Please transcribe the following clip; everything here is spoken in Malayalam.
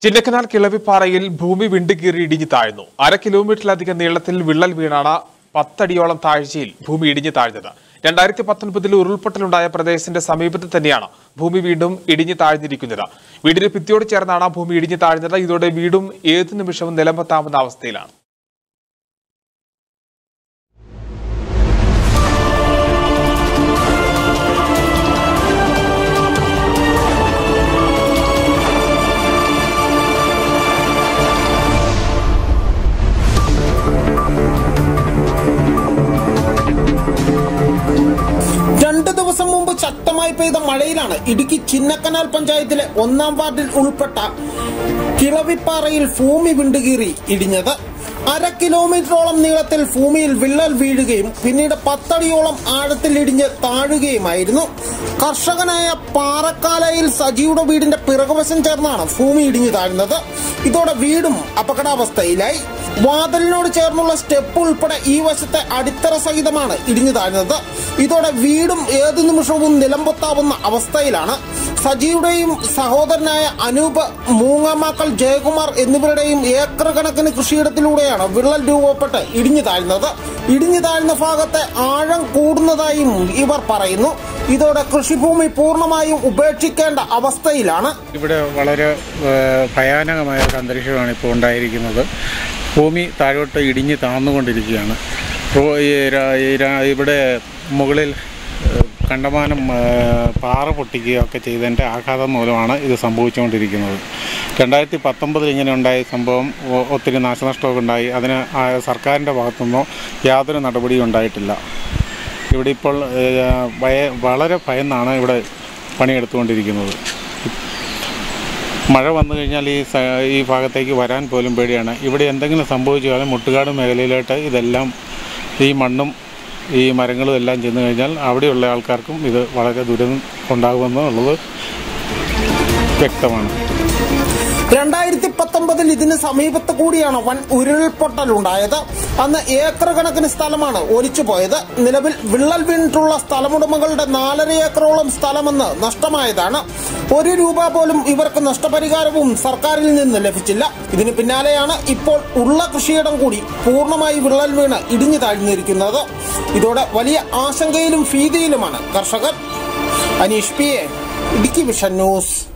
ചിന്നക്കനാൽ കിളവിപ്പാറയിൽ ഭൂമി വിണ്ടുകീറി ഇടിഞ്ഞു താഴ്ന്നു അര കിലോമീറ്ററിലധികം നീളത്തിൽ വിള്ളൽ വീണാണ് പത്തടിയോളം താഴ്ചയിൽ ഭൂമി ഇടിഞ്ഞു താഴ്ന്നത് രണ്ടായിരത്തി പത്തൊൻപതിൽ ഉരുൾപൊട്ടലുണ്ടായ പ്രദേശത്തിന്റെ സമീപത്ത് തന്നെയാണ് ഭൂമി വീണ്ടും ഇടിഞ്ഞു താഴ്ന്നിരിക്കുന്നത് വീടിന് ഭിത്തിയോട് ചേർന്നാണ് ഭൂമി ഇടിഞ്ഞു താഴ്ന്നത് ഇതോടെ വീടും ഏതു നിമിഷവും നിലമ്പത്താവുന്ന അവസ്ഥയിലാണ് രണ്ടു ദിവസം മുമ്പ് ശക്തമായി പെയ്ത മഴയിലാണ് ഇടുക്കി ചിന്നക്കനാൽ പഞ്ചായത്തിലെ ഒന്നാം വാർഡിൽ ഉൾപ്പെട്ട കിളവിപ്പാറയിൽ ഭൂമി വിണ്ടുകീറി ഇടിഞ്ഞത് അര കിലോമീറ്ററോളം നീളത്തിൽ ഭൂമിയിൽ വിള്ളൽ വീഴുകയും പിന്നീട് പത്തടിയോളം ആഴത്തിൽ ഇടിഞ്ഞ് താഴുകയുമായിരുന്നു കർഷകനായ പാറക്കാലയിൽ സജിയുടെ വീടിന്റെ പിറകുവശം ചേർന്നാണ് ഭൂമി ഇടിഞ്ഞു താഴ്ന്നത് ഇതോടെ വീടും അപകടാവസ്ഥയിലായി വാതിലിനോട് ചേർന്നുള്ള സ്റ്റെപ്പ് ഉൾപ്പെടെ ഈ വശത്തെ അടിത്തറ സഹിതമാണ് ഇടിഞ്ഞു താഴ്ന്നത് ഇതോടെ വീടും ഏതു നിമിഷവും നിലമ്പൊത്താവുന്ന അവസ്ഥയിലാണ് സജിയുടെയും സഹോദരനായ അനൂപ് മൂങ്ങാമാക്കൾ ജയകുമാർ എന്നിവരുടെയും ഏക്കർ കണക്കിന് കൃഷിയിടത്തിലൂടെയാണ് വിള്ളൽ രൂപപ്പെട്ട് ഇടിഞ്ഞു താഴ്ന്നത് ഇടിഞ്ഞു താഴ്ന്ന ഭാഗത്തെ ആഴം കൂടുന്നതായും ഇവർ പറയുന്നു ഇതോടെ കൃഷിഭൂമി പൂർണ്ണമായും ഉപേക്ഷിക്കേണ്ട അവസ്ഥയിലാണ് ഇവിടെ വളരെ ഏഹ്, ഭയാനകമായ ഒരു അന്തരീക്ഷമാണ് ഇപ്പോൾ ഉണ്ടായിരിക്കുന്നത് ഭൂമി താഴോട്ട് ഇടിഞ്ഞ് താഴ്ന്നുകൊണ്ടിരിക്കുകയാണ് റോ- ഈ ര- ഈ ര- ഇവിടെ മുകളിൽ ഏഹ്, കണ്ടമാനം ഏഹ്, പാറ പൊട്ടിക്കുകയൊക്കെ ചെയ്തതിൻ്റെ ആഘാതം മൂലമാണ് ഇത് സംഭവിച്ചുകൊണ്ടിരിക്കുന്നത് രണ്ടായിരത്തി പത്തൊമ്പതിൽ ഇങ്ങനെ ഉണ്ടായ സംഭവം ഒ- ഒത്തിരി നാശനഷ്ടമൊക്കെ ഉണ്ടായി അതിന് ആ സർക്കാരിൻ്റെ ഭാഗത്തുനിന്നോ യാതൊരു നടപടിയും ഉണ്ടായിട്ടില്ല ഇവിടെ ഇപ്പോൾ ഏഹ്, ഭയ- വളരെ ഭയന്നാണ് ഇവിടെ പണിയെടുത്തുകൊണ്ടിരിക്കുന്നത് മഴ വന്നു കഴിഞ്ഞാൽ ഈ സ- ഈ ഭാഗത്തേക്ക് വരാൻ പോലും പേടിയാണ് ഇവിടെ എന്തെങ്കിലും സംഭവിച്ചു കഴിഞ്ഞാൽ മുട്ടുകാട് മേഖലയിലോട്ട് ഇതെല്ലാം ഈ മണ്ണും ഈ മരങ്ങളും എല്ലാം ചെന്ന് കഴിഞ്ഞാൽ അവിടെയുള്ള ആൾക്കാർക്കും ഇത് വളരെ ദുരിതം ഉണ്ടാകുമെന്നുള്ളത് വ്യക്തമാണ് രണ്ടായിരത്തി പത്തൊമ്പതിൽ ഇതിന് സമീപത്ത് കൂടിയാണ് വൻ ഉരുൾപൊട്ടൽ ഉണ്ടായത് അന്ന് ഏക്കർ കണക്കിന് സ്ഥലമാണ് ഒലിച്ചു പോയത് നിലവിൽ വിള്ളൽ വീണിട്ടുള്ള സ്ഥലമുടമകളുടെ നാലര ഏക്കറോളം സ്ഥലമെന്ന് നഷ്ടമായതാണ് ഒരു രൂപ പോലും ഇവർക്ക് നഷ്ടപരിഹാരവും സർക്കാരിൽ നിന്ന് ലഭിച്ചില്ല ഇതിന് പിന്നാലെയാണ് ഇപ്പോൾ ഉള്ള കൃഷിയിടം കൂടി പൂർണ്ണമായി വിള്ളൽ വീണ് ഇടിഞ്ഞു താഴ്ന്നിരിക്കുന്നത് ഇതോടെ വലിയ ആശങ്കയിലും ഭീതിയിലുമാണ് കർഷകർ Aneesh P A Idukki vision news